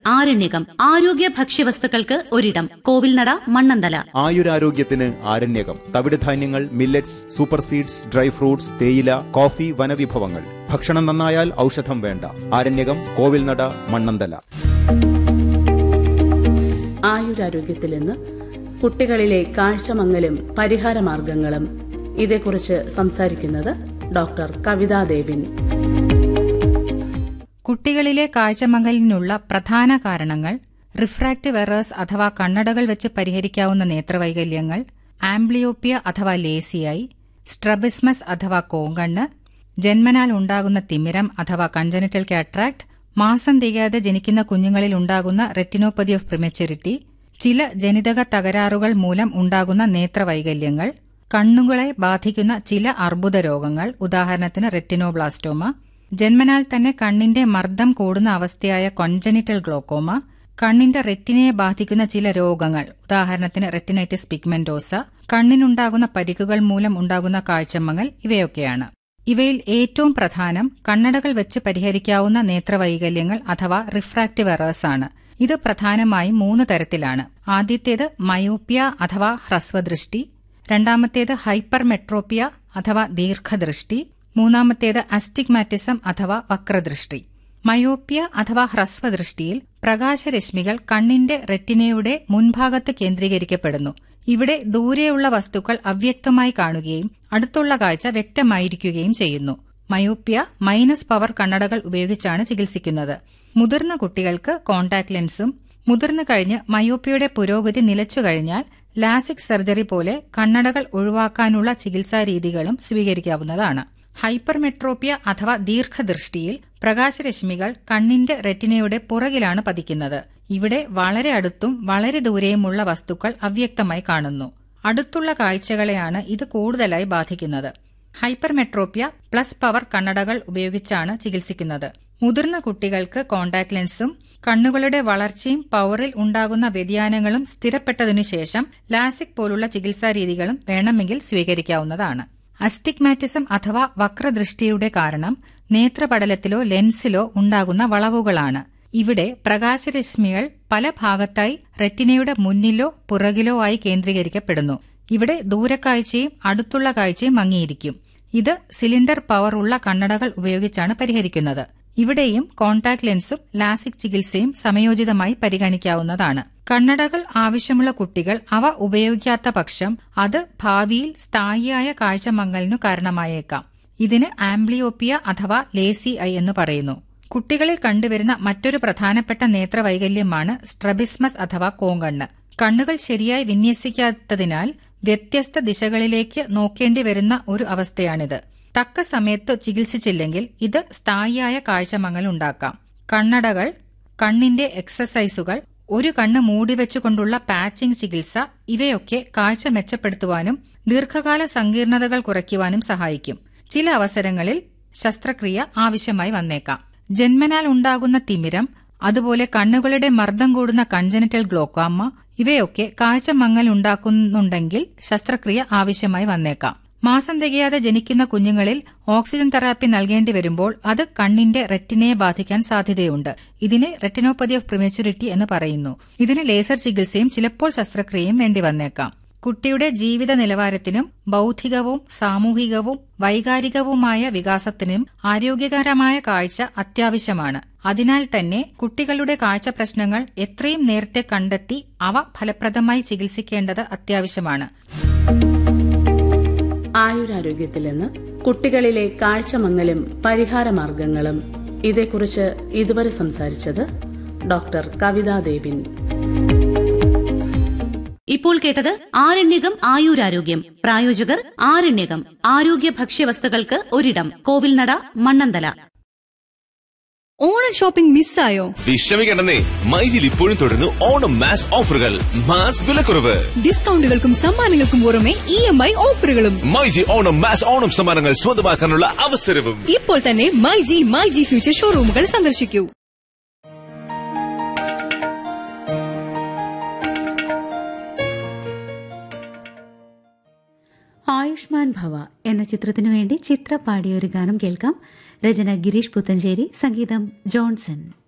ആരണ്യകം ആരോഗ്യ ഭക്ഷ്യവസ്തുക്കൾക്ക് ഒരിടം കോവിൽനട മണ്ണന്തല ആയുരാരോഗ്യത്തിന് ആരണ്യകം തവിടുധാന്യങ്ങൾ millets super seeds dry fruits തേയില കോഫി വനവിഭവങ്ങൾ ഭക്ഷണം നന്നായാൽ ഔഷധം വേണ്ട ആരണ്യകം കോവിൽനട മണ്ണന്തല ആയുരാരോഗ്യത്തിൽ നിന്ന് കുട്ടികളിലെ കാഴ്ചമങ്ങലും പരിഹാരമാർഗങ്ങളും ഇതേക്കുറിച്ച് സംസാരിക്കുന്നത് ഡോക്ടർ കവിതാ ദേവിൻ കുട്ടികളിലെ കാഴ്ചമങ്ങലിനുള്ള പ്രധാന കാരണങ്ങൾ റിഫ്രാക്റ്റീവ് എറേഴ്സ് അഥവാ കണ്ണടകൾ വെച്ച് പരിഹരിക്കാവുന്ന നേത്രവൈകല്യങ്ങൾ ആംബ്ലിയോപ്പിയ അഥവാ ലേസിയായി സ്ട്രബിസ്മസ് അഥവാ കോങ്കണ്ണ് ജന്മനാൽ ഉണ്ടാകുന്ന തിമിരം അഥവാ കഞ്ചനിറ്റൽ കാട്രാക്ട് മാസം തികയാതെ ജനിക്കുന്ന കുഞ്ഞുങ്ങളിൽ ഉണ്ടാകുന്ന റെറ്റിനോപ്പതി ഓഫ് പ്രിമച്യൂരിറ്റി ചില ജനിതക തകരാറുകൾ മൂലം ഉണ്ടാകുന്ന നേത്രവൈകല്യങ്ങൾ കണ്ണുകളെ ബാധിക്കുന്ന ചില അർബുദ രോഗങ്ങൾ ഉദാഹരണത്തിന് റെറ്റിനോബ്ലാസ്റ്റോമ ജന്മനാൽ തന്നെ കണ്ണിന്റെ മർദ്ദം കൂടുന്ന അവസ്ഥയായ കൊഞ്ചനിറ്റൽ ഗ്ലോക്കോമ കണ്ണിന്റെ റെറ്റിനയെ ബാധിക്കുന്ന ചില രോഗങ്ങൾ ഉദാഹരണത്തിന് റെറ്റിനൈറ്റിസ് പിഗ്മെന്റോസ കണ്ണിനുണ്ടാകുന്ന പരിക്കുകൾ മൂലം ഉണ്ടാകുന്ന കാഴ്ചമങ്ങൽ ഇവയൊക്കെയാണ് ഇവയിൽ ഏറ്റവും പ്രധാനം കണ്ണടകൾ വെച്ച് പരിഹരിക്കാവുന്ന നേത്രവൈകല്യങ്ങൾ അഥവാ റിഫ്രാക്റ്റീവ് എറേഴ്സ് ആണ് ഇത് പ്രധാനമായും മൂന്ന് തരത്തിലാണ് ആദ്യത്തേത് മയോപ്യ അഥവാ ഹ്രസ്വദൃഷ്ടി രണ്ടാമത്തേത് ഹൈപ്പർമെട്രോപ്പിയ അഥവാ ദീർഘദൃഷ്ടി മൂന്നാമത്തേത് അസ്റ്റിഗ്മാറ്റിസം അഥവാ വക്രദൃഷ്ടി മയോപ്യ അഥവാ ഹ്രസ്വദൃഷ്ടിയിൽ പ്രകാശരശ്മികൾ കണ്ണിന്റെ റെറ്റിനയുടെ മുൻഭാഗത്ത് കേന്ദ്രീകരിക്കപ്പെടുന്നു ഇവിടെ ദൂരെയുള്ള വസ്തുക്കൾ അവ്യക്തമായി കാണുകയും അടുത്തുള്ള കാഴ്ച വ്യക്തമായിരിക്കുകയും ചെയ്യുന്നു മയോപ്യ മൈനസ് പവർ കണ്ണടകൾ ഉപയോഗിച്ചാണ് ചികിത്സിക്കുന്നത് മുതിർന്ന കുട്ടികൾക്ക് കോൺടാക്ട് ലെൻസും മുതിർന്നു കഴിഞ്ഞ് മയോപ്യയുടെ പുരോഗതി നിലച്ചു കഴിഞ്ഞാൽ ലാസിക് സർജറി പോലെ കണ്ണടകൾ ഒഴിവാക്കാനുള്ള ചികിത്സാ രീതികളും സ്വീകരിക്കാവുന്നതാണ് ഹൈപ്പർമെട്രോപ്യ അഥവാ ദീർഘദൃഷ്ടിയിൽ പ്രകാശരശ്മികൾ കണ്ണിന്റെ റെറ്റിനയുടെ പുറകിലാണ് പതിക്കുന്നത് ഇവിടെ വളരെ അടുത്തും വളരെ ദൂരെയുമുള്ള വസ്തുക്കൾ അവ്യക്തമായി കാണുന്നു അടുത്തുള്ള കാഴ്ചകളെയാണ് ഇത് കൂടുതലായി ബാധിക്കുന്നത് ഹൈപ്പർമെട്രോപ്യ പ്ലസ് പവർ കണ്ണടകൾ ഉപയോഗിച്ചാണ് ചികിത്സിക്കുന്നത് മുതിർന്ന കുട്ടികൾക്ക് കോൺടാക്ട് ലെൻസും കണ്ണുകളുടെ വളർച്ചയും പവറിൽ ഉണ്ടാകുന്ന വ്യതിയാനങ്ങളും സ്ഥിരപ്പെട്ടതിനു ശേഷം ലാസിക് പോലുള്ള ചികിത്സാ രീതികളും വേണമെങ്കിൽ സ്വീകരിക്കാവുന്നതാണ് അസ്റ്റിഗ്മാറ്റിസം അഥവാ വക്രദൃഷ്ടിയുടെ കാരണം നേത്രപടലത്തിലോ ലെൻസിലോ ഉണ്ടാകുന്ന വളവുകളാണ് ഇവിടെ പ്രകാശരശ്മികൾ പല ഭാഗത്തായി റെറ്റിനയുടെ മുന്നിലോ പുറകിലോ ആയി കേന്ദ്രീകരിക്കപ്പെടുന്നു ഇവിടെ ദൂരക്കാഴ്ചയും അടുത്തുള്ള കാഴ്ചയും മങ്ങിയിരിക്കും ഇത് സിലിണ്ടർ പവർ ഉള്ള കണ്ണടകൾ ഉപയോഗിച്ചാണ് പരിഹരിക്കുന്നത് ഇവിടെയും കോൺടാക്ട് ലെൻസും ലാസിക് ചികിത്സയും സമയോചിതമായി പരിഗണിക്കാവുന്നതാണ് കണ്ണടകൾ ആവശ്യമുള്ള കുട്ടികൾ അവ ഉപയോഗിക്കാത്ത പക്ഷം അത് ഭാവിയിൽ സ്ഥായിയായ കാഴ്ചമങ്ങലിനു കാരണമായേക്കാം ഇതിന് ആംബ്ലിയോപ്പിയ അഥവാ ലേസി ഐ എന്ന് പറയുന്നു കുട്ടികളിൽ കണ്ടുവരുന്ന മറ്റൊരു പ്രധാനപ്പെട്ട നേത്രവൈകല്യമാണ് സ്ട്രബിസ്മസ് അഥവാ കോങ്കണ്ണ് കണ്ണുകൾ ശരിയായി വിന്യസിക്കാത്തതിനാൽ വ്യത്യസ്ത ദിശകളിലേക്ക് നോക്കേണ്ടി വരുന്ന ഒരു അവസ്ഥയാണിത് തക്ക സമയത്ത് ചികിത്സിച്ചില്ലെങ്കിൽ ഇത് സ്ഥായിയായ കാഴ്ചമങ്ങൽ ഉണ്ടാക്കാം കണ്ണടകൾ കണ്ണിന്റെ എക്സസൈസുകൾ ഒരു കണ്ണ് മൂടിവെച്ചുകൊണ്ടുള്ള പാച്ചിംഗ് ചികിത്സ ഇവയൊക്കെ കാഴ്ച മെച്ചപ്പെടുത്തുവാനും ദീർഘകാല സങ്കീർണതകൾ കുറയ്ക്കുവാനും സഹായിക്കും ചില അവസരങ്ങളിൽ ശസ്ത്രക്രിയ ആവശ്യമായി വന്നേക്കാം ജന്മനാൽ ഉണ്ടാകുന്ന തിമിരം അതുപോലെ കണ്ണുകളുടെ മർദ്ദം കൂടുന്ന കഞ്ചനിറ്റൽ ഗ്ലോക്കാമ ഇവയൊക്കെ കാഴ്ചമങ്ങൽ ഉണ്ടാക്കുന്നുണ്ടെങ്കിൽ ശസ്ത്രക്രിയ ആവശ്യമായി വന്നേക്കാം മാസം തികയാതെ ജനിക്കുന്ന കുഞ്ഞുങ്ങളിൽ ഓക്സിജൻ തെറാപ്പി നൽകേണ്ടി വരുമ്പോൾ അത് കണ്ണിന്റെ റെറ്റിനയെ ബാധിക്കാൻ സാധ്യതയുണ്ട് ഇതിനെ റെറ്റിനോപ്പതി ഓഫ് പ്രിമച്യൂരിറ്റി എന്ന് പറയുന്നു ഇതിന് ലേസർ ചികിത്സയും ചിലപ്പോൾ ശസ്ത്രക്രിയയും വേണ്ടി വന്നേക്കാം കുട്ടിയുടെ ജീവിത നിലവാരത്തിനും ബൌദ്ധികവും സാമൂഹികവും വൈകാരികവുമായ വികാസത്തിനും ആരോഗ്യകരമായ കാഴ്ച അത്യാവശ്യമാണ് അതിനാൽ തന്നെ കുട്ടികളുടെ കാഴ്ച പ്രശ്നങ്ങൾ എത്രയും നേരത്തെ കണ്ടെത്തി അവ ഫലപ്രദമായി ചികിത്സിക്കേണ്ടത് അത്യാവശ്യമാണ് ആയുരാരോഗ്യത്തിൽ നിന്ന് കുട്ടികളിലെ കാഴ്ചമങ്ങലും പരിഹാരമാർഗങ്ങളും ഇതേക്കുറിച്ച് ഇതുവരെ സംസാരിച്ചത് ഡോക്ടർ കവിതാ ദേവിൻ ഇപ്പോൾ കേട്ടത് ആരണ്യകം ആയുരാരോഗ്യം പ്രായോജകർ ആരണ്യകം ആരോഗ്യ ഭക്ഷ്യവസ്തുക്കൾക്ക് ഒരിടം കോവിൽനട മണ്ണന്തല ഓണം ഷോപ്പിംഗ് മിസ്സായോ വിഷമിക്കണ്ടെന്നേ മൈജിൽ ഇപ്പോഴും തുടരുന്നു ഓണം മാസ് ഓഫറുകൾ മാസ് വിലക്കുറവ് ഡിസ്കൗണ്ടുകൾക്കും സമ്മാനങ്ങൾക്കും പുറമെ ഇ എം ഐ ഓഫറുകളും മൈജി ഓണം മാസ് ഓണം സമ്മാനങ്ങൾ സ്വന്തമാക്കാനുള്ള അവസരവും ഇപ്പോൾ തന്നെ My G My G future ഷോറൂമുകൾ സന്ദർശിക്കൂ ആയുഷ്മാൻ ഭവ എന്ന ചിത്രത്തിനു വേണ്ടി ചിത്ര പാടിയ ഒരു ഗാനം കേൾക്കാം രചന ഗിരീഷ് പുത്തഞ്ചേരി സംഗീതം ജോൺസൺ